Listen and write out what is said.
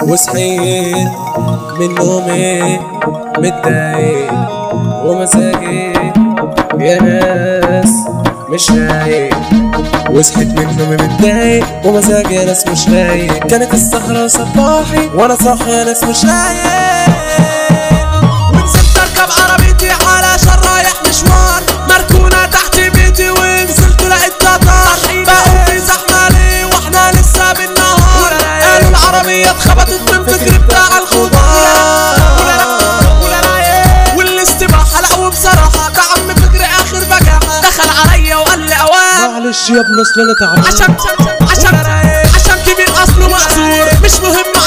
وصحيت من نومي متضايق ومزاجي يا ناس مش رايق وصحيت من نومي متضايق ومزاجي يا ناس مش رايق كانت السهرة صباحي وانا صاحي يا ناس مش رايق ونزلت اركب عربيتي علشان رايح مشوار مركونة تحت بيتي ونزلت لقيت قطار بقوا في زحمة ليه واحنا لسه بالنهار قالوا العربية اتخبطت من فكري بتاع الخضار والاستباحة لا وبصراحة ده عم فكري اخر بجاحة دخل عليا وقال لي اوام معلش يا ابن اصل انا تعبان عشان عشان عشان كبير اصله مقصور مش مهم